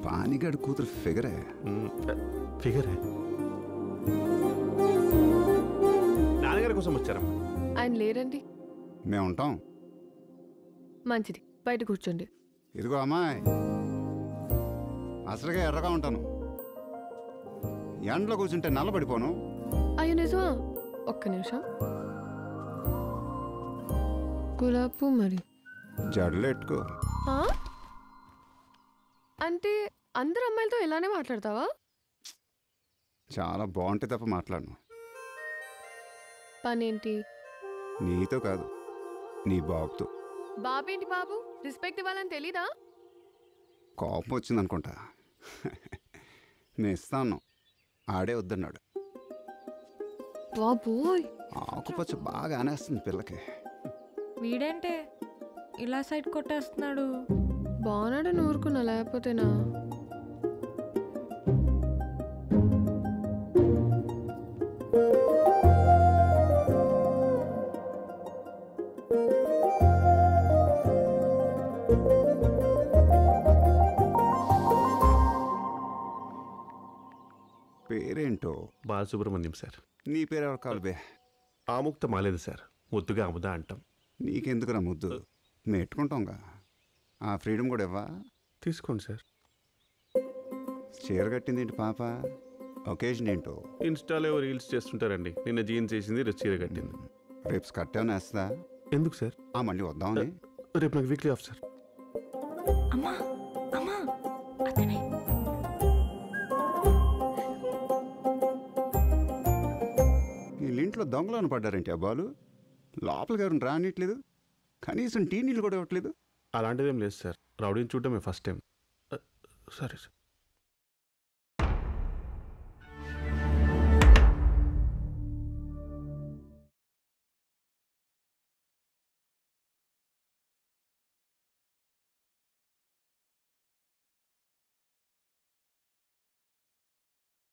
బానిగాడి కూతురు ఫిగరే ఫిగరే నాన్నగారి కోసం వచ్చారమ్మా ఆయన లేరండి మేము ఉంటాం మంచిది బయట కూర్చోండి ఇదిగో అమ్మాయి అసలుగా ఎర్రగా ఉంటాను ఎండలో కూర్చుంటే నల్లబడిపోను అయ్యో నిజమా ఒక్క నిమిషం గులాబ్ మరి జడలు ఎట్టుకో ఆ? అంటే అందరు అమ్మాయిలతో ఇలానే మాట్లాడతావా చాలా బాగుంటే తప్ప మాట్లాడను పనేంటి నీతో కాదు నీ బాబుతో బాబేంటి బాబు రెస్పెక్ట్ ఇవ్వాలని తెలీదా కోపం వచ్చిందనుకుంటా నేను ఇస్తాను ఆడే వద్దన్నాడు బాబోయ్ ఆకుపచ్చ బాగా ఆనేస్తుంది పిల్లకి వీడేంటే ఇలా సైడ్ కొట్టేస్తున్నాడు బాగున్నాడని ఊరుకున్నా లేకపోతేనా పేరేంటో బాలసుబ్రహ్మణ్యం సార్ నీ పేరు ఎవరు కావాలి బే ఆముక్త మాలేదు సార్ ముద్దుగా అముదా అంటాం నీకెందుకురా ముద్దు మేము ఎట్టుకుంటాంగా ఆ ఫ్రీడమ్ కూడా ఇవ్వా తీసుకోండి సార్ చీర కట్టింది ఏంటి పాప ఒకేషన్ ఏంటో ఇన్స్టాలో ఏవో రీల్స్ చేస్తుంటారండి నిన్న జీన్స్ వేసింది రేపు చీర కట్టింది రేపు స్కర్ట్ ఏమైనా వేస్తుందా ఎందుకు సార్ ఆ మళ్ళీ వద్దామని రేపు నాకు వీక్లీ ఆఫ్ సార్ అమ్మా అమ్మా అతనే వీళ్ళింట్లో దొంగలను పడ్డారేంటి అబ్బాలు లోపలికి ఎవరిని రానిట్లేదు కనీసం టీ నీళ్ళు కూడా ఇవ్వట్లేదు అలాంటిదేం లేదు సార్ రౌడీని చూడటమే ఫస్ట్ టైం సరే సార్